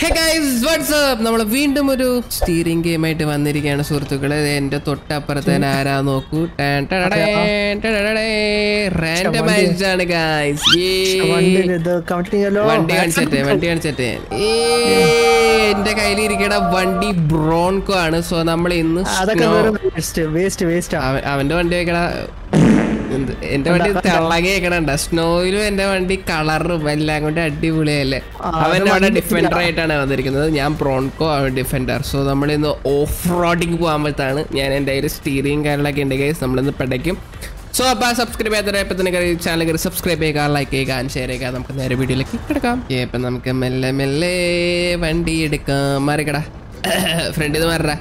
നമ്മൾ വീണ്ടും ഒരു സ്റ്റീറിംഗ് ഗെയിം ആയിട്ട് വന്നിരിക്കുകയാണ് സുഹൃത്തുക്കളെ ദേ എന്റെ തൊട്ടപ്പുറത്തെ ആരാ നോക്കൂ റാൻഡമൈസ്ഡ് ആണ് ഗൈസ് വണ്ടി ഇത് കണക്ട് ചെയ്യാലോ വണ്ടി കാണിച്ചട്ടെ വണ്ടി കാണിച്ചട്ടെ ഏ, എന്റെ കയ്യിലിരിക്കണ വണ്ടി ബ്രോൺകോ ആണ് സോ നമ്മൾ ഇന്ന് അതൊക്കെ snow- വേസ്റ്റ് വേസ്റ്റ് വേസ്റ്റ് അവ- അവന്റെ വണ്ടി വെക്കണ എന്ത് എന്റെ വണ്ടി തിളങ്ങി വെക്കണണ്ട സ്നോയിലും എന്റെ വണ്ടി കളറും എല്ലാം കൊണ്ട് അടിപൊളിയല്ലേ ആ, അവൻ അത് അവിടെ വണ്ടി ഡിഫൻഡർ ആയിട്ടാണ് വന്നിരിക്കുന്നത് ഞാൻ പ്രോൺകോ അവൻ ഡിഫൻഡർ സോ നമ്മൾ ഇന്ന് ഓഫ് റോഡിങ് പോകുമ്പോഴത്താണ് ഞാൻ എൻ്റെ കയ്യിൽ സ്റ്റീറിങ് കാര്യങ്ങളൊക്കെ ഉണ്ട് കേസ് നമ്മളിന്ന് പിടയ്ക്കും സോ അപ്പോൾ സബ്സ്ക്രൈബ് ചെയ്യാത്ത ഇപ്പം തന്നെ ചാനൽ കയറി സബ്സ്ക്രൈബ് ചെയ്യുക ലൈക്ക് ചെയ്യുക ആൻഡ് ഷെയർ ചെയ്യുക നമുക്ക് നേരെ വീഡിയോയിലേക്ക് കിടക്കാം ഇപ്പം നമുക്ക് മെല്ലെ മെല്ലെ വണ്ടി എടുക്കാം മറിക്കടാ ഫ്രണ്ടിൽ നിന്ന് മാറടാ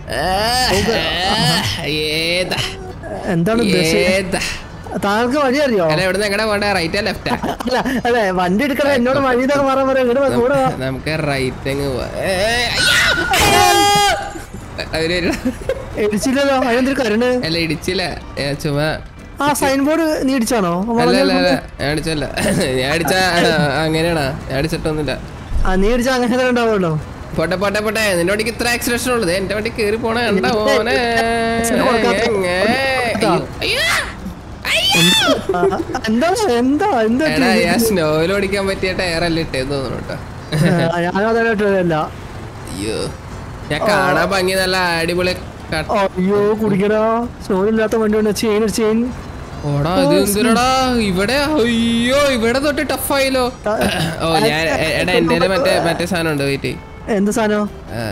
ഏതാ എന്താണ് ഉദ്ദേശം ഏതാ താങ്കൾക്ക് വഴി അറിയോ അല്ല എവിടെ എങ്ങടെ പോണ്ടേ റൈറ്റാ ലെഫ്റ്റാ അല്ല അല്ലെ വണ്ടി എടുക്കണ എന്നോട് വഴി ഇതൊക്കെ പറയാൻ പറയാം ഇങ്ങോട്ട് വാ, കൂടെ വാ. നമുക്ക് റൈറ്റ് അങ്ങ് പോവാ. ഏയ്, അയ്യോ! അവര് വരും. ഇടിച്ചില്ലല്ലോ അതിനെന്തൊരു കരുണ് അല്ല ഇടിച്ചില്ല ഞാൻ ചുമ്മാ ആ സൈൻ ബോർഡ് നീ ഇടിച്ചാണോ അല്ല അല്ല അല്ല ഞാൻ അടിച്ചല്ല ഞാൻ അടിച്ച അങ്ങനെയാണാ ഞാൻ അടിച്ചിട്ടൊന്നുമില്ല ആ നീ ഇടിച്ചാ അങ്ങനെ തന്നെ ഉണ്ടാവുമല്ലോ പോട്ടെ പോട്ടെ പോട്ടെ നിന്റെ വണ്ടിക്ക് ഇത്ര ആക്സിലേഷൻ ഉള്ളത് എന്റെ വണ്ടി കേറി പോണ കണ്ട മോനെ ഏ, അയ്യോ, അയ്യോ, അയ്യോ. ആ, എന്താ എന്താ എന്താ എടാ ഞാൻ സ്നോയിൽ ഓടിക്കാൻ പറ്റിയ ടയറല്ല ഇട്ടേന്ന് തോന്നുന്നു കേട്ടോ ഞാനതല്ല അയ്യോ ഞാൻ കാണാൻ ഭംഗി നല്ല അടിപൊളി ക- അയ്യോ കുടിക്കടാ സ്നോയില്ലാത്ത വണ്ടി ഉണ്ട് ചെയിൻ ചെയിൻ ഓടാ ഇത് എന്തിനടാ ഇവിടെ അയ്യോ ഇവിടെ തൊട്ട് ടഫായില്ലോ ഓ ഞാൻ എ- എടാ എന്റെ മറ്റേ മറ്റേ സാധനം ഉണ്ട് വെയിറ്റ് എന്ത് സാധനം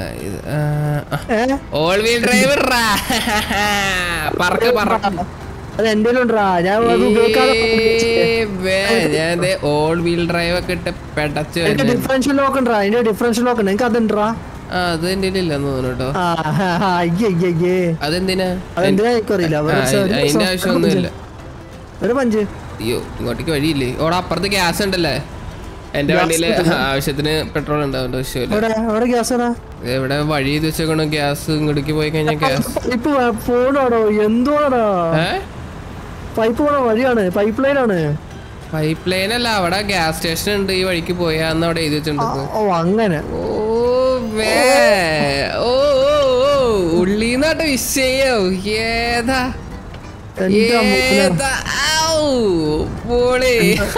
ഏ ഓൾ വീൽ ഡ്രൈവർ പറക്ക് പറക്ക് അത് എന്റെ ഉണ്ടാ ഞാൻ അത് ഉപയോഗിക്കാതെ ഏ, വേ, ഞാൻ ഓൾ വീൽ ഡ്രൈവ് ഒക്കെ ഇട്ട് പെടച്ചു എനിക്ക് ഡിഫറൻഷ്യൽ ലോക്ക് ഉണ്ടാ അതിന്റെ ഡിഫറൻഷ്യൽ ലോക്ക് ഉണ്ട് എനിക്ക് അതുണ്ടാ ആ അത് എന്റെ ഇല്ലെന്ന് തോന്നുന്നു കേട്ടോ ആ ഹാ, ഹാ, അയ്യേ അയ്യേ അയ്യേ അതെന്തിനാ അതെന്തിനാ എനിക്കറിയില്ല ആ, വെറും സെ- ഒരു അതിന്റെ സെ- ആവശ്യമൊന്നുമില്ല ഒരു പഞ്ച് അയ്യോ ഇങ്ങോട്ടേക്ക് വഴിയില്ലേ ഓടാ അപ്പുറത്ത് ഗ്യാസ് ഉണ്ടല്ലേ എന്റെ വണ്ടിയില് ആവശ്യത്തിന് പെട്രോൾ ഉണ്ട് അതുകൊണ്ട് ആവശ്യമില്ല എവിടെ എവിടെ ഗ്യാസ് എടാ എവിടെ വഴി ഇത് വെച്ചേക്കണോ ഗ്യാസ് ഇങ്ങോട്ടേക്ക് പോയി കഴിഞ്ഞാൽ ഗ്യാസ് പൈപ്പ് പോണാടോ എന്തോടാ ഏ പൈപ്പ് പോണ വഴിയാണ് പൈപ്പ് ലൈൻ ആണ് പൈപ്പ് ലൈൻ അല്ല അവിടെ ഗ്യാസ് സ്റ്റേഷൻ ഉണ്ട് ഈ വഴിക്ക് പോയാ അന്ന് അവിടെ എഴുതി വെച്ചിട്ടുണ്ട് ഓ അങ്ങനെ ഓ വേ ഓ ഓ, ഓ ഉള്ളീന്നാട്ട് വിഷയോ ഏതാ എന്റെ അമ്മൂമ്മ. ഏതാ ഔ, പൊളി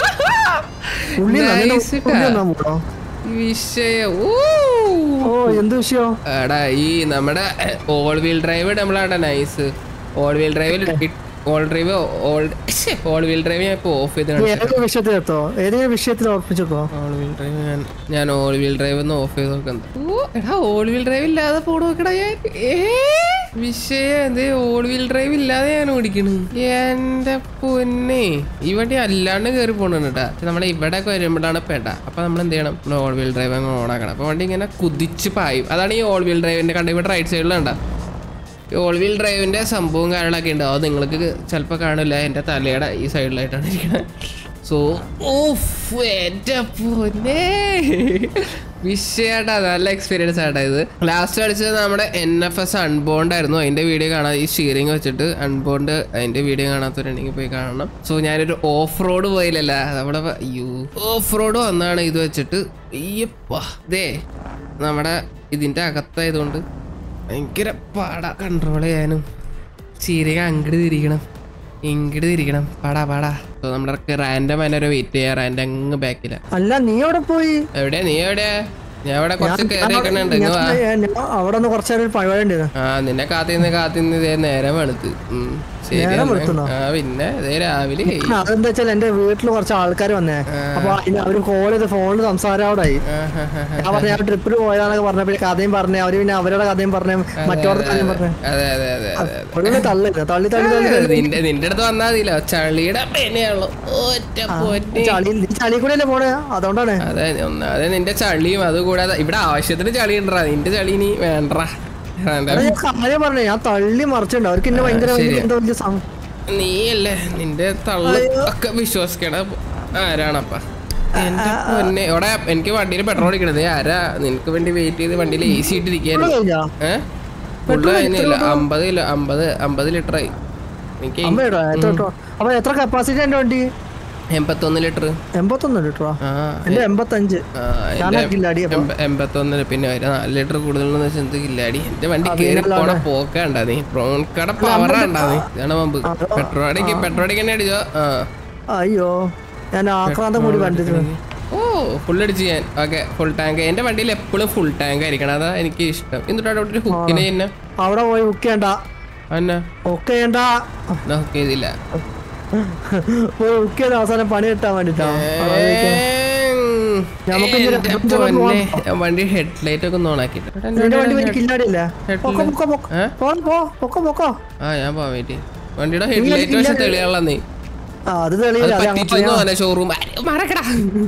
ഉള്ളി നല്ല Nice ട്ടാ. ഉള്ളി ഒന്നാ മൂടോ. വിഷയം ഊ. ഓ എന്ത് വിഷയോ എടാ ഈ നമ്മുടെ ഓൾ വീൽ ഡ്രൈവ് നമ്മളവിടെ നൈസ് ഓൾ വീൽ ഡ്രൈവിൽ all drive all all wheel drive ഞാൻ ഇപ്പൊ ഓഫ് ചെയ്ത് നീ കാണിച്ചു ഏതെങ്കിലും വിഷയത്തിൽ എത്തോ ഏതെങ്കിലും വിഷയത്തിൽ ഉറപ്പിച്ചോ ഓൾ വീൽ ഡ്രൈവ് ഞാൻ ഞാൻ ഓൾ വീൽ ഡ്രൈവ് ഒന്ന് ഓഫ് ചെയ്ത് നോക്കുന്നത് ഓ എടാ ഓൾ വീൽ ഡ്രൈവ് ഇല്ലാതെ പോണ നോക്കടാ ഞാൻ ഏ വിഷയം എന്തേ ഓൾ വീൽ ഡ്രൈവ് ഇല്ലാതെ ഞാൻ ഓടിക്കണ് എന്റെ പൊന്നെ ഈ വണ്ടി അല്ലാണ്ട് കയറി പോണു കേട്ടാ നമ്മളെ ഇവിടെ ഒക്കെ വരുമ്പോഴാണ് പെട അപ്പൊ നമ്മൾ എന്ത് ചെയ്യണം നമ്മൾ ഓൾ വീൽ ഡ്രൈവ് അങ്ങ് ഓണാക്കണം അപ്പൊ വണ്ടി ഇങ്ങനെ കുതിച്ച് പായും അതാണ് ഈ ഓൾ വീൽ ഡ്രൈവിന്റെ കണ്ട ഇവിടെ റൈറ്റ് സൈഡിൽ കണ്ട ഈ ഓൾ വീൽ ഡ്രൈവിന്റെ സംഭവം കാര്യങ്ങളൊക്കെ ഉണ്ട് അത് നിങ്ങൾക്ക് ചിലപ്പോൾ കാണില്ല എൻ്റെ തലയുടെ ഈ സൈഡിലായിട്ടാണ് ഇരിക്കുന്നത് സോ ഓഫ് എൻ്റെ പൊന്നേ വിഷയട്ടാ നല്ല എക്സ്പീരിയൻസ് ആട്ടാ ഇത് ലാസ്റ്റ് കളിച്ചത് നമ്മുടെ എൻ എഫ് എസ് അൺബോണ്ട് ആയിരുന്നു അതിന്റെ വീഡിയോ കാണാൻ ഈ ഷീറിങ് വെച്ചിട്ട് അൺബോണ്ട് അതിന്റെ വീഡിയോ കാണാത്തവരുണ്ടെങ്കിൽ പോയി കാണണം സോ ഞാനൊരു ഓഫ് റോഡ് പോയില്ലല്ല നമ്മുടെ അയ്യോ ഓഫ് റോഡ് വന്നാണ് ഇത് വെച്ചിട്ട് അയ്യപ്പാ ദേ നമ്മുടെ ഇതിന്റെ അകത്തായതുകൊണ്ട് ഭയങ്കര പാടാ കൺട്രോൾ ചെയ്യാനും ചീരക അങ്ങട് തിരിക്കണം ഇങ്ങട് തിരിക്കണം പാടാ പാടാ സോ നമ്മുടെ റാൻഡം അതിനെ വെയിറ്റ് ചെയ്യാം റാൻഡ് അങ്ങ് ബാക്കില അല്ല നീ എവിടെ പോയി എവിടെയാ നീ എവിടെയാ ഞാൻ ഇവിടെ കുറച്ച് കയറി വെക്കണുണ്ട് ഇങ്ങ് വാ. ഞാൻ- ഞാൻ അവിടെ നിന്ന് കുറച്ചേരം ഒരു പരിപാടി ഉണ്ടായിരുന്നു ആ നിന്നെ കാത്തിന്ന് കാത്തിന്ന് ഇതേ നേരം വെളുത്ത് ഉം, ശരി നേരം എന്നാ. വെളുത്തുന്നോ? ആ പിന്നെ ഇതേ രാവിലെ ആയി. ആ, അതെന്താ വെച്ചാൽ എന്റെ വീട്ടിൽ കുറച്ച് ആൾക്കാർ വന്നേ അപ്പൊ അതിന് അവര് കോൾ ചെയ്ത് ഫോണിൽ സംസാരം അവിടെ ആയി ആ, ഹാ, ഹാ, ഹാ. ഞാൻ പറഞ്ഞ ഞാൻ ട്രിപ്പിൽ പോയതാന്നൊക്കെ പറഞ്ഞപ്പോ കഥയും പറഞ്ഞേ അവര് പിന്നെ അവരുടെ കഥയും പറഞ്ഞേ മറ്റോടെ കഥയും പറഞ്ഞേ അതെ അതെ അതെ അതെ അവരുടെ തള്ളില്ല തള്ളി തള്ളി തള്ളി തള്ളി നിന്റെ നിന്റെ അടുത്ത് വന്നാ മതിയില്ല ചളിയുടെ പെനെയാണല്ലോ ഒറ്റ പൊന്നെ ചളി നീ ചളി കൂടെ അല്ലേ പോണേ അതുകൊണ്ടാണ് അതെ ഒന്നാതെ നിന്റെ ചളിയും അതുകൂടാതെ ഇവിടെ ആവശ്യത്തിന് ചളി ഉണ്ടറാ നിന്റെ ചളി നീ വേണ്ടറാ വേണ്ട. അത് ഞാൻ കാര്യം പറഞ്ഞേ ഞാൻ തള്ളി മറിച്ചിട്ടുണ്ട് അവർക്ക് എന്നെ ഭയങ്കര ശരിയാ. എന്തോ വലിയ സം- നീയല്ലേ നിന്റെ തള്ളു ഒക്കെ വിശ്വസിക്കണ ആരാണപ്പ എന്റെ പൊന്നെ ഇവിടെ എനിക്ക് വണ്ടിയിൽ പെട്രോൾ അടിക്കണത് ആരാ നിനക്ക് വേണ്ടി വെയിറ്റ് ചെയ്ത് വണ്ടിയിൽ എ സി ഇട്ടിരിക്കാൻ ഫുള്ള് കഴിഞ്ഞാ ഏഹ് ഫുള്ള് കഴിഞ്ഞില്ല അമ്പത് കിലോ അമ്പത് അമ്പത് ലിറ്റർ ആയി എനിക്ക് അമ്മ ഇടോ എത്ര ഇട്ടോ? അപ്പൊ എത്ര കപ്പാസിറ്റി എന്റെ വണ്ടി എൺപത്തൊന്ന് ലിറ്റർ എൺപത്തൊന്ന് ലിറ്ററോ ആ എന്റെ എൺപത്തഞ്ച് ആ, ഞാൻ എന്റെ കില്ലാടി അപ്പൊ എൺപ- എൺപത്തൊന്നിന് പിന്നെ ഒരു നാല് ലിറ്റർ കൂടുതലെന്ന് വെച്ചാൽ എന്ത് കില്ലാടി എന്റെ വണ്ടി അത് കയറി നല്ലതാണ്. പോണ പോക്കണ്ടാ നീ ബ്രൗൺ കട പവറാണ്ടാ നീ ഇതാണ് മുമ്പ് അത് പെട്രോൾ അടിക്ക് പെട്രോൾ അടിക്കന്നെ അടിച്ചോ ആ അയ്യോ ഞാൻ ആക്രാന്തം കൂടി കണ്ടിരുന്നു ഓ ഫുൾ അടിച്ച് ഞാൻ ഓക്കെ ഫുൾ ടാങ്ക് എന്റെ വണ്ടിയിൽ എപ്പോഴും ഫുൾ ടാങ്ക് ആയിരിക്കണം അതാ എനിക്ക് ഇഷ്ടം എന്നിട്ട് അവിടെ ഒരു ഹുക്കിനെ തന്നെ അവിടെ പോയി ബുക്ക് ചെയ്യണ്ട അന്ന ബുക്ക് ചെയ്യണ്ട ഹുക്ക് ചെയ്തില്ല പോയി ബുക്ക് ചെയ്ത് അവസാനം പണി കിട്ടാൻ വേണ്ടിട്ടാ നമുക്ക് ഇനി എന്റെ രണ്ട് പൊന്നെ, ഞാൻ വണ്ടി ഹെഡ്ലൈറ്റ് ഒക്കെ ഒന്ന് ഓണാക്കിട്ട് നിന്റെ വണ്ടി വലിയ കില്ലാടിയല്ലേ ഹെഡ് പൊക്കോ പൊക്കോ പൊക്കോ ഏ? പോ, പോ പൊക്കോ പൊക്കോ ആ ഞാൻ പോവാൻ വേണ്ടി വണ്ടിയുടെ ഹെഡ്ലൈറ്റ് പക്ഷെ തെളിയാനുള്ള നീ ആ അത് അത് തെളിയില്ല അത് പറ്റിച്ചു തന്നെ ഷോറൂം മറക്കടാ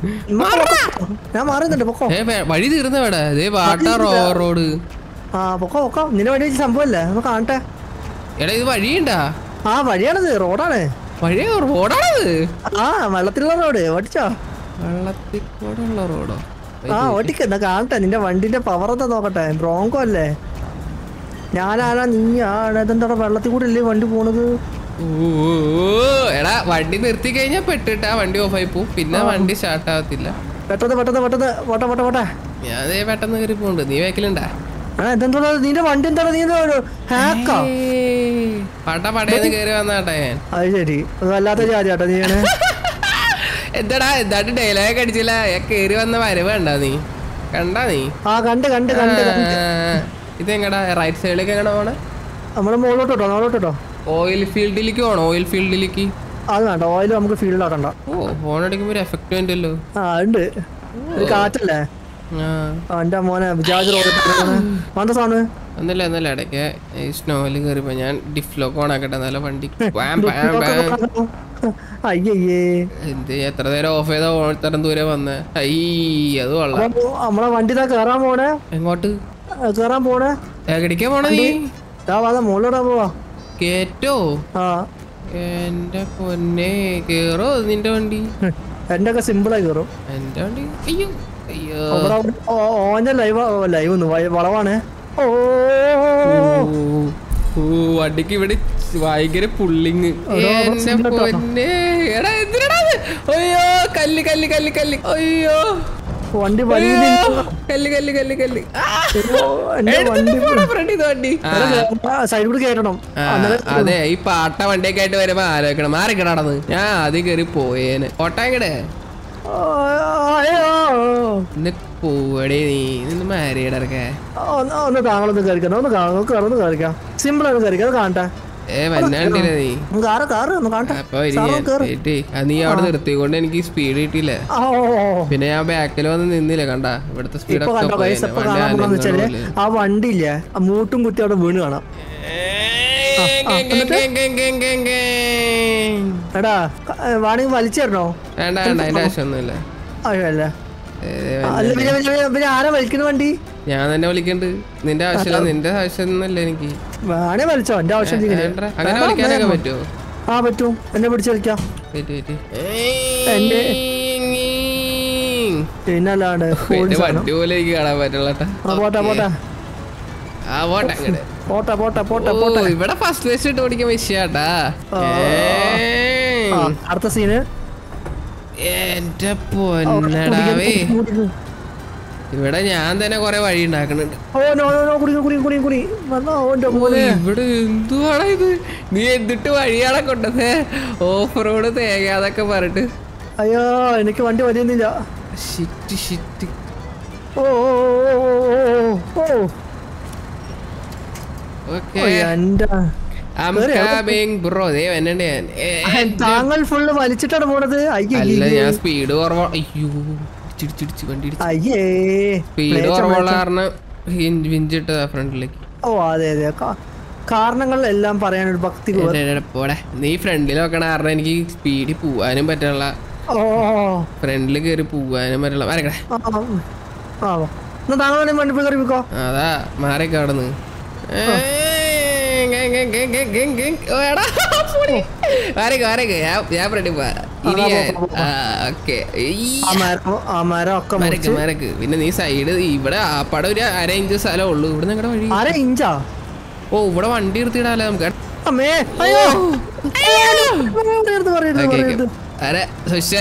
ഞാൻ മാറുന്നുണ്ട് പൊക്കോ ഏ വേ- വഴി തീർന്ന വേടാ ഇതേ വാട്ടർ റോഡ് ആ പൊക്കോ പൊക്കോ നിന്റെ വണ്ടി വെച്ച് സംഭവല്ലേ ഒന്ന് കാണട്ടെ എടാ ഇത് വഴിയുണ്ടാ ആ വഴിയാണത് റോഡാണ് വഴി റോഡാണത് ആ വെള്ളത്തിലുള്ള റോഡ് ഓടിച്ചോ വെള്ളത്തിൽ കൂടെ ഉള്ള റോഡോ ആ ഓടിക്ക എന്നാ കാണട്ടെ നിന്റെ വണ്ടിന്റെ പവർ എന്താ നോക്കട്ടെ ബ്രോങ്കോ അല്ലേ ഞാനാണ് നീയാണ് ഇതെന്താ വെള്ളത്തിൽ കൂടെ അല്ലേ വണ്ടി പോണത് ഓ, എടാ വണ്ടി നിർത്തി കഴിഞ്ഞാൽ പെട്ടിട്ടാ വണ്ടി ഓഫായി പോവും പിന്നെ വണ്ടി സ്റ്റാർട്ട് ആവത്തില്ല പെട്ടെന്ന് പെട്ടെന്ന് പെട്ടെന്ന് പോട്ടെ പോട്ടെ പോട്ടെ ഞാൻ ദേ പെട്ടെന്ന് കയറി പോണ്ട് നീ വേക്കലുണ്ടാ ആ ഇതെന്താ നിന്റെ വണ്ടി എന്താണ് നീ എന്താ ഒരു ഹാക്കാ പട പടയെന്ന് കയറി വന്നാട്ടെ ഞാൻ അത് ശരി അത് വല്ലാത്ത ജാതിയാട്ടോ നീ ആണ് എന്താടാ എന്താണ്ട് ഡയലോഗ് അടിച്ചില്ല ഞാൻ കയറി വന്ന വരവ് കണ്ടാ നീ കണ്ടാ നീ ആ കണ്ട് കണ്ട് കണ്ട് കണ്ട് ഇത് എങ്ങടാ റൈറ്റ് സൈഡിലേക്ക് എങ്ങനെ പോണേ നമ്മുടെ മുകളിലോട്ടോ മുകളിലോട്ടോ ഓയിൽ ഫീൽഡിലേക്ക് പോണോ ഓയിൽ ഫീൽഡിലേക്ക് അത് വേണ്ട ഓയിൽ നമുക്ക് ഫീൽഡിലാക്കണ്ട ഓ ഫോൺ അടിക്കുമ്പോ ഒരു എഫക്റ്റ് ഉണ്ടല്ലോ ആ ഉണ്ട് ഒരു കാറ്റല്ലേ ആ ആ എന്റെ മോനെ വിചാരിച്ച റോഡ് എന്താ സാധനം ഒന്നല്ല ഒന്നല്ല ഇടയ്ക്ക് ഈ സ്നോയിൽ കയറിപ്പോ ഞാൻ ഡിഫ്ലോക്ക് ഓൺ ആക്കട്ടെ നല്ല വണ്ടി പാം, പാം, പാം. അയ്യയ്യേ എന്ത് എത്ര നേരം ഓഫ് ചെയ്താ ഇത്രയും ദൂരെ വന്നേ ഐ അത് കൊള്ളാം അപ്പൊ നമ്മളെ വണ്ടി ഇതാ കേറാൻ പോണേ എങ്ങോട്ട് ആ, കേറാൻ പോണേ എവിടേക്കാ പോണ നീ ഇതാ വാ മുകളിലോട്ടാ പോവാ കേറ്റോ ആ എന്റെ പൊന്നെ കേറോ നിന്റെ വണ്ടി എന്റെ ഒക്കെ സിമ്പിളായി കയറും എന്റെ വണ്ടി അയ്യോ അയ്യോ അവിടെ ഓ- ഓന്റെ ലൈവ് ലൈവ് ഒന്ന് വളവാണ് ഓ ഓ, ഓ വണ്ടിക്ക് ഇവിടെ ഭയങ്കര പുള്ളിങ് എന്റെ പൊന്നെ എടാ എന്തിനാടാ ഇത്? അയ്യോ കല്ല് കല്ല് കല്ല് കല്ല് അയ്യോ വണ്ടി വലിയ കല്ല് കല്ല് കല്ല് കല്ല് ആ, എന്റെ എടുത്തിട്ട് വണ്ടി പോടാ front ഇത് വണ്ടി ആ, സൈഡ് കൂടി കയറ്റണം ആ, അതെ ഈ പാട്ട വണ്ടിയൊക്കെ ആയിട്ട് വരുമ്പോ ആലോചിക്കണം മാറിക്കടാന്ന് ഞാൻ ആദ്യം കയറി പോയേന് ഓട്ടാങ്കടെ ആ, അയ്യോ. ഇന്ന് പോവടേ നീ നിന്ന് മാരിയടക്കെ ആ, ഒന്ന് ഒന്ന് താങ്കളൊന്ന് കയറിക്കാം ഒന്ന് കാണാം ഒന്ന് കയറി ഒന്ന് കയറിക്കാം സിമ്പിൾ ആണ് കയറിക്കാം അത് കാണട്ടെ ഏ വന്നാണ്ടില്ല നീ ഒന്ന് കാറ് കാറ് ഒന്ന് കാണട്ടെ അപ്പൊ ഇനി ഞാൻ ഏയ്, അത് നീ അവിടെ നിർത്തിക്കൊണ്ട് എനിക്ക് സ്പീഡ് കിട്ടിയില്ല ആ, ഓ, ഓ, ഓ. പിന്നെ ഞാൻ ബാക്കിൽ വന്ന് നിന്നില്ല കണ്ട ഇവിടുത്തെ സ്പീഡ് ഇപ്പൊ ഒക്കെ കണ്ടോ പോയി guys, ഇപ്പൊ കാണാൻ പോണെന്ന് വെച്ചാല് ആ വണ്ടി ഇല്ലേ ആ മൂട്ടും കുത്തി അവിടെ വീണ് കാണാം എടാ വേണമെങ്കിൽ വലിച്ചു തരണോ വേണ്ട വേണ്ട അതിന്റെ ആവശ്യമൊന്നുമില്ല അയ്യോ അല്ല ഏ, അല്ല പിന്നെ പിന്നെ പിന്നെ ആരാ വലിക്കുന്ന വണ്ടി ഞാൻ തന്നെ വിളിക്കണ്ട് നിന്റെ ആവശ്യമില്ല നിന്റെ ആവശ്യമൊന്നുമില്ല എനിക്ക് വേണേ വലിച്ചോ എന്റെ ആവശ്യം ഇങ്ങനെ. വേണ്ട. അങ്ങനെ വിളിക്കാനൊക്കെ പറ്റുമോ ആ പറ്റും എന്നെ പിടിച്ച് വലിക്കാം വെയിറ്റ് വെയിറ്റ് എന്റെ- പിന്നല്ലാണ്ട് എന്റെ വണ്ടി പോലെ എനിക്ക് കാണാൻ പറ്റുള്ള ആ പോട്ടെ പോട്ടെ ആ പോട്ടെ അങ്ങട് പോട്ടെ പോട്ടെ പോട്ടെ ഓ, പോട്ടെ ഇവിടെ ഫസ്റ്റ് വേസ്റ്റ് ഇട്ട് ഓടിക്കാൻ വിഷയാട്ടാ ആ, അടുത്ത സീന് എന്റെ പൊന്നടാവേ ഇവിടെ ഞാൻ തന്നെ കൊറേ വഴി ഉണ്ടാക്കുന്നുണ്ട് ഓ നോ നോ നോ കുടി കുടി കുടി കുടി വന്നോ ഓന്റെ മോനെ ഇവിടെ എന്തുവാടാ ഇത് നീ എന്നിട്ട് വഴിയാളെ കൊണ്ടത് ഓഫ് റോഡ് തേങ്ങ അതൊക്കെ പറഞ്ഞിട്ട് അയ്യോ എനിക്ക് വണ്ടി വലിയുന്നില്ല ഷിറ്റ് ഷിറ്റ് ഓ ഓ, ഓ, ഓ, ഓ, ഓ. ഓക്കെ ഓ, എന്റെ I'm coming bro ദേ വന്നിട്ടുണ്ട് ഞാൻ ഏ, താങ്കൾ ഫുള്ള് വലിച്ചിട്ടാണ് പോണത് അയ്യേ അല്ല ഞാൻ സ്പീഡ് കുറവാ അയ്യോ ഇടിച്ചിടിച്ച് വണ്ടി ഇടിച്ച് അയ്യേ സ്പീഡ് കുറവുള്ള കാരണം ഹിൻ- വിഞ്ചിട്ടതാ ഫ്രണ്ടിലേക്ക് ഓ അതെ അതെ കാ- കാരണങ്ങളെല്ലാം പറയാനൊരു ഭക്തി കു- എടാ, എടാ, പോടെ നീ ഫ്രണ്ടിൽ നോക്കണ കാരണം എനിക്ക് സ്പീഡിൽ പോവാനും പറ്റില്ല ഓ ഫ്രണ്ടിൽ കയറി പോവാനും പറ്റില്ല വരക്കടേ ആ, ആ, ആ. എന്നാ താങ്കൾ വേണേ വണ്ടി പോയി കയറിക്കോ അതാ മാറി കടന്ന് ഞാൻ ഫ്രണ്ടിൽ പോവാ ഇനി ഓക്കെ ആ മരം ആ മരം ഒക്കെ മരക്ക് മരക്ക് പിന്നെ നീ സൈഡ് ഇവിടെ ആ പടം ഒരു അര ഇഞ്ച് സ്ഥലം ഉള്ളൂ ഇവിടെ നിങ്ങളുടെ വഴി അര ഇഞ്ചാ ഓ ഇവിടെ വണ്ടി നിർത്തിയിടാലോ നമുക്ക് അമ്മേ അയ്യോ പറയരുത് പറയരുത് ഓക്കെ പറയരുത് ഓക്കെ അരെ സുഷ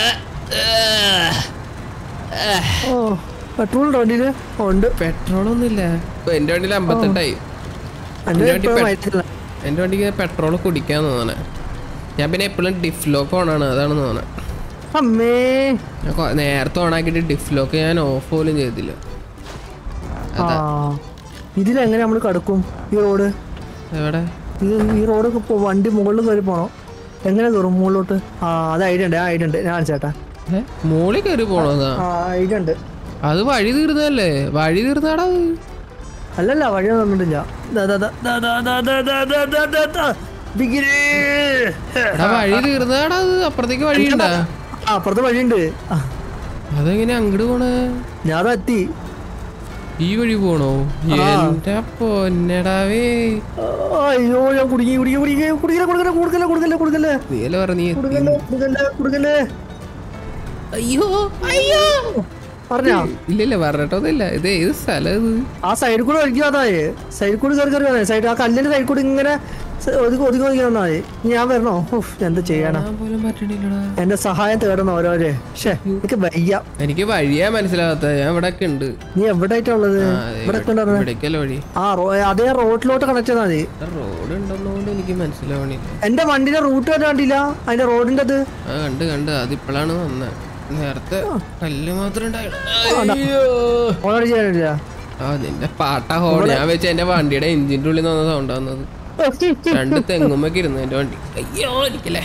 ഓ പെട്രോൾ ഉണ്ടോ വണ്ടിയില് ഓ, ഉണ്ട് പെട്രോളൊന്നുമില്ല എന്റെ വണ്ടിയിൽ അമ്പത്തെട്ടായി എന്റെ വണ്ടി ഇപ്പോഴും പെ- വയറ്റില്ല എന്റെ വണ്ടിക്ക് പെട്രോൾ കുടിക്കാൻ തോന്നണേ ഞാൻ പിന്നെ എപ്പോഴും ഡിഫ്ലോക്ക് ഓണാണ് അതാണ് തോന്നണേ അമ്മേ ഞാൻ കൊ- നേരത്തെ ഓണാക്കിയിട്ട് ഡിഫ്ലോക്ക് ഞാൻ ഓഫ് പോലും ചെയ്തില്ല ആ ഇതിലെങ്ങനെ നമ്മൾ കടക്കും ഈ റോഡ് എവിടെ ഇത് ഈ റോഡ് ഇപ്പൊ വണ്ടി മുകളിൽ കയറി പോണോ എങ്ങനെ കയറും മുകളിലോട്ട് ആ അത് ഐഡിയ ഉണ്ട് ആ ഐഡിയ ഉണ്ട് ഞാൻ ചേട്ടാ ഏ മോളിൽ കയറി പോണതാ ആ ഐഡിയ ഉണ്ട് അത് വഴി തീർന്നതല്ലേ വഴി തീർന്നാടാ അത്. അല്ലല്ല വഴി തന്നിട്ടില്ല ദാ, ദാ, ദാ, ദാ, ദാ, ദാ, ദാ, ദാ, ദാ, ദാ, ദാ, ദാ. ബിഗിരി. എടാ വഴി തീർന്നതാടാ അത് അപ്പുറത്തേക്ക് വഴിയുണ്ടാ ആ അപ്പുറത്ത് വഴിയുണ്ട് ആ, അതെങ്ങനെ അങ്ങോട്ട് പോണേ ഞാൻ അതാ എത്തി ഈ വഴി പോണോ എന്റെ പൊന്നടാവേ ആ, അയ്യോ ഞാൻ കുടുങ്ങി കുടുങ്ങി കുടുങ്ങി കുടുങ്ങല കൊടുക്കല്ലേ കൊടുക്കല്ലേ കൊടുക്കല്ലേ കൊടുക്കല്ലേ നീല പറഞ്ഞ കൊടുക്കല്ലേ കൊടുക്കല്ലേ കൊടുക്കല്ലേ അയ്യോ അയ്യോ പറഞ്ഞാ ഇല്ലില്ല പറഞ്ഞിട്ടൊന്നുമില്ല ഇത് ഏത് സ്ഥലം ഇത് ആ സൈഡിൽ കൂടെ ഒഴുകി വന്നായേ സൈഡിൽ കൂടെ കയറി കയറി വന്നേ സൈഡ് ആ കല്ലിന്റെ സൈഡിൽ കൂടെ ഇങ്ങനെ സ- ഒതുക്കി ഒതുക്കി ഒതുക്കി വന്നായി ഞാൻ വരണോ ഉഫ്, എന്ത് ചെയ്യാനാ കാണാൻ പോലും പറ്റണില്ലടാ എന്റെ സഹായം തേടണം ഓരോരെ ഷേ എനിക്ക് വയ്യ എനിക്ക് വഴിയാ മനസ്സിലാവാത്ത ഞാൻ ഇവിടെ ഒക്കെ ഉണ്ട് നീ എവിടെ ആയിട്ടാ ഉള്ളത് ആ, ദേ ഇവിടെ ഒക്കെ ഉണ്ടായിരുന്നെ? ഇവിടേക്കല്ല വഴി ആ റോ അതേ റോഡിലോട്ട് കണക്ട് ചെയ്താൽ മതി റോഡ് ഉണ്ടെന്നുകൊണ്ട് എനിക്ക് മനസ്സിലാവണില്ല എന്റെ വണ്ടിന്റെ റൂട്ട് വരെ കണ്ടില്ല അതിന്റെ റോഡിന്റെ അത് ആ കണ്ട് കണ്ട് അതിപ്പോഴാണ് വന്നത് നേരത്തെ കല്ല് മാത്രം ഉണ്ടായിരുന്നു അയ്യോ ഓൾറെഡി ചെയ്യാനില്ല ആ നിന്റെ പാട്ട ഹോൺ ഞാൻ വെച്ച എന്റെ വണ്ടിയുടെ എഞ്ചിന്റെ ഉള്ളിൽ നിന്ന് സൗണ്ട് വന്നത് രണ്ട് തെങ്ങുമ്പൊക്കെ ഇരുന്നു എന്റെ വണ്ടി അയ്യോ ഇരിക്കല്ലേ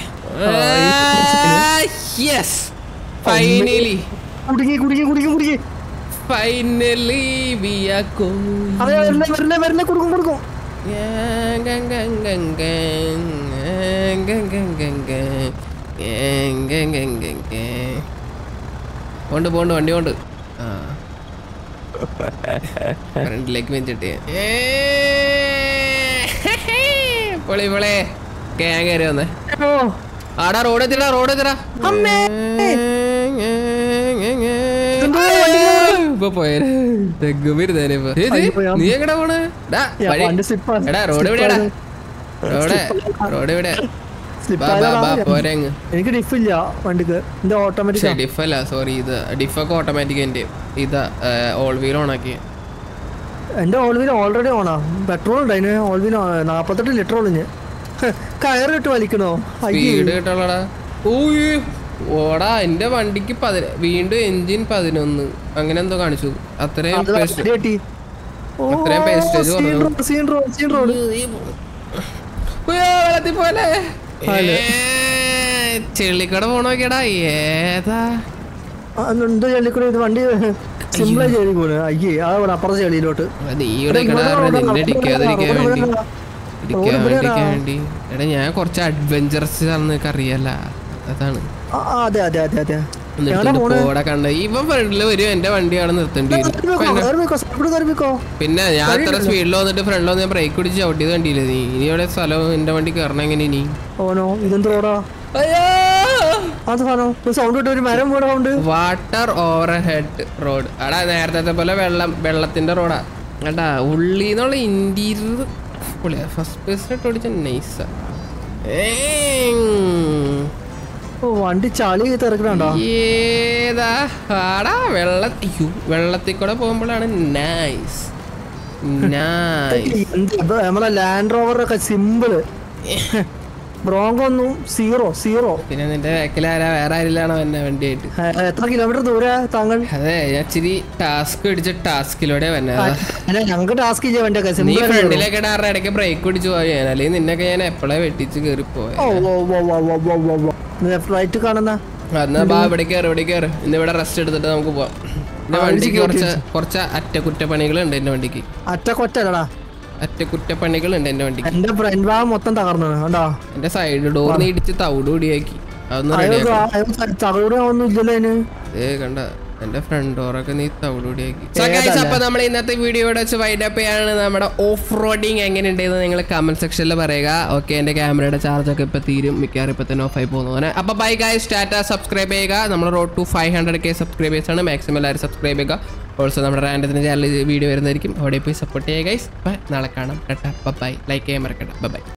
യെസ് ഫൈനലി കുടുങ്ങി കുടുങ്ങി കുടുങ്ങി കുടുങ്ങി ഫൈനലി വി ആർ അതെ വരണേ വരണേ വരണേ കൊടുക്കും കൊടുക്കും പോണ്ട് പോണ്ട് വണ്ടി പോണ്ട് ആ ഫ്രണ്ടിലേക്ക് വെച്ചിട്ട് പൊളി പൊളേ ഞാൻ കയറി വന്നേ ഓ ആടാ റോഡ് എത്തിടാ റോഡ് എത്തിടാ ഇപ്പൊ പോയത് തെങ്ങുമിരുന്നേനെ ഇപ്പൊ ഏയ് ദേ, അയ്യോ, ഞാൻ- നീ എങ്ങടാ പോണേ ഡാ, യാ, വഴി. വണ്ടി slip ആയി. എടാ റോഡ് slip എവിടെയാടാ ആയി. റോഡ് റോഡ് എവിടെ Slip ബാ ബാ ബാ ആയതാ. പോരെ അങ്ങ് എനിക്ക് ഡിഫില്ല വണ്ടിക്ക് എന്റെ ഓട്ടോമാറ്റിക് ഡിഫ് അല്ല സോറി ഇത് ഡിഫൊക്കെ ഓട്ടോമാറ്റിക് എൻ്റെ ഇതാ ഓൾ വീൽ ഓണാക്കി എന്റെ ഓൾവീൽ ഓൾറെഡി ഓണാ പെട്രോൾ ഉണ്ട് അതിന് ഓൾവീൽ നാപ്പത്തെട്ട് ലിറ്റർ ഒളിഞ്ഞ് കയറിട്ട് വലിക്കണോ അയ്യേ സ്പീഡ് കിട്ടുള്ളടാ ഓയ് ഓടാ എന്റെ വണ്ടിക്ക് പതി വീണ്ടും എഞ്ചിൻ പതിനൊന്ന് അങ്ങനെ എന്തോ കാണിച്ചു അത്രയും അത് പേസ്റ്റ് അടി കിട്ടി. ഓ, അത്രയും wastage സീൻ കുറഞ്ഞു. Road, scene road, scene road. വെള്ളത്തിൽ പോലെ ചെള്ളിക്കട പോണോക്കേടാ ഏതാ ആ, എന്തോ ചെള്ളിക്കൂടെ ഇത് വണ്ടി സിമ്പിളായി ചെളി പോണ് അയ്യേ ആ ഇവിടെ അപ്പുറത്തെ ചെളിയിലോട്ട് നീ ഇവിടെ കിടാറ് നിന്നെ ഇടിക്കാതിരിക്കാൻ റോഡ് വേണ്ടി ഇവിടെ ഇടിക്കാൻ റോഡ് വേണ്ടിക്കാൻ വേണ്ടി എടാ ഞാൻ കുറച്ച് അഡ്വഞ്ചറസ് ആണെന്ന് നിനക്ക് അറിയാല അതാണ് ആ, ആ, അതെ അതെ അതെ അതെ എന്നിട്ട് ഇത് പോടെ കണ്ട ഇവൻ ഫ്രണ്ടില് വരും എന്റെ വണ്ടി അവിടെ നിർത്തേണ്ടി വരും കയറിക്കോ സൈഡിൽ കയറിക്കോ പിന്നെ ഞാൻ അത്ര സ്പീഡിൽ വന്നിട്ട് ഫ്രണ്ടിൽ വന്ന് ഞാൻ ബ്രേക്ക് പിടിച്ച് ചവിട്ടിയത് കണ്ടില്ലേ നീ ഇനി ഇവിടെ സ്ഥലം എന്റെ വണ്ടി കയറണം എങ്ങനെ ഇനി ഓനോ ഇതെന്ത് റോഡാ അത് സാധനം സൗണ്ട് കിട്ടും ഒരു മരം വീണ sound water over head road എടാ നേരത്തെ പോലെ വെള്ളം വെള്ളത്തിന്റെ റോഡാ എടാ ഉള്ളിന്നുള്ള ഇന്റീരിയർ പൊളിയാ ഫസ്റ്റ് പേഴ്സണായിട്ട് ഓടിച്ച നൈസാ ഓ വണ്ടി ചളി തിരക്കണോ ഏതാ ആടാ വെള്ള അയ്യോ വെള്ളത്തിൽ കൂടെ പോകുമ്പോഴാണ് നൈസ് നൈസ് നമ്മളെ ലാൻഡ് റോവറൊക്കെ സിമ്പിള് ബ്രോങ്കോ ഒന്നും സീറോ സീറോ പിന്നെ നിന്റെ ബാക്കിലാരാ വേറെ ആരില്ലാണോ എന്നെ വണ്ടിയായിട്ട് എത്ര കിലോമീറ്റർ ദൂരെ താങ്കൾ അതെ ഞാൻ ഇച്ചിരി ടാസ്ക് പിടിച്ച ടാസ്കിലൂടെ വന്നത് അല്ല ഞങ്ങൾക്ക് ടാസ്ക് ചെയ്യാൻ വേണ്ടിയൊക്കെ നീ സിമ്പിൾ ഫ്രണ്ടിലേക്ക് ഇടാറ് ഇടയ്ക്ക് ബ്രേക്ക് പിടിച്ച് പോയാൽ അല്ലെങ്കിൽ നിന്നൊക്കെ ഞാൻ എപ്പോഴേ വെട്ടിച്ച് കയറി പോയ ഓ ഓ ഓ ഓ ഓ ഓ ഓ ഓ ലെഫ്റ്റ് റൈറ്റ് കാണുന്ന എന്നാ ബാ ഇവിടെ കയറി ഇവിടെ കയറി ഇന്ന് ഇവിടെ റെസ്റ്റ് എടുത്തിട്ട് നമുക്ക് പോവാം എന്റെ വണ്ടിക്ക് കുറച്ച് കുറച്ച് അറ്റകുറ്റപ്പണികളുണ്ട് എന്റെ വണ്ടിക്ക് അറ്റ കൊറ്റല്ലടാ അറ്റകുറ്റപ്പണികളുണ്ട് എന്റെ വണ്ടിക്ക് എന്റെ ഫ്രണ്ട് ഭാഗം മൊത്തം തകർന്നു കണ്ടോ എന്റെ സൈഡ് ഡോറിന് ഇടിച്ച് തവിട് കൂടിയാക്കി അതൊന്നും റെഡി ആക്കി തകരുടെ ഒന്നും ഇല്ലല്ലോ അതിന് ഏ കണ്ട എന്റെ ഫ്രണ്ട് ഡോറൊക്കെ നീ തവിടുകൂടിയാക്കി അപ്പൊ നമ്മൾ ഇന്നത്തെ വീഡിയോയുടെ വെച്ച് വൈൻഡപ്പ് ചെയ്യാണ് നമ്മുടെ ഓഫ് റോഡിങ് എങ്ങനെയുണ്ടെന്ന് നിങ്ങൾ കമന്റ് സെക്ഷനിൽ പറയുക ഓക്കെ എന്റെ ക്യാമറയുടെ ചാർജ് ഒക്കെ ഇപ്പൊ തീരും മിക്കവാറും ഇപ്പൊ തന്നെ ഓഫ് ആയി പോകുന്നതാണ് അപ്പൊ ബൈ ഗായ് സ്റ്റാറ്റ സബ്സ്ക്രൈബ് ചെയ്യുക നമ്മൾ road to five hundred K subscribers ആണ് മാക്സിമം എല്ലാവരും സബ്സ്ക്രൈബ് ചെയ്യുക ഓൾസോ നമ്മുടെ റാൻഡത്തിന്റെ ചാനൽ വീഡിയോ വരുന്നതായിരിക്കും അവിടെ പോയി സപ്പോർട്ട് ചെയ്യുക ഗൈസ് ബൈ നാളെ കാണാം ബൈ ലൈക്ക് ചെയ്യാൻ മറക്കട്ടെ ബൈ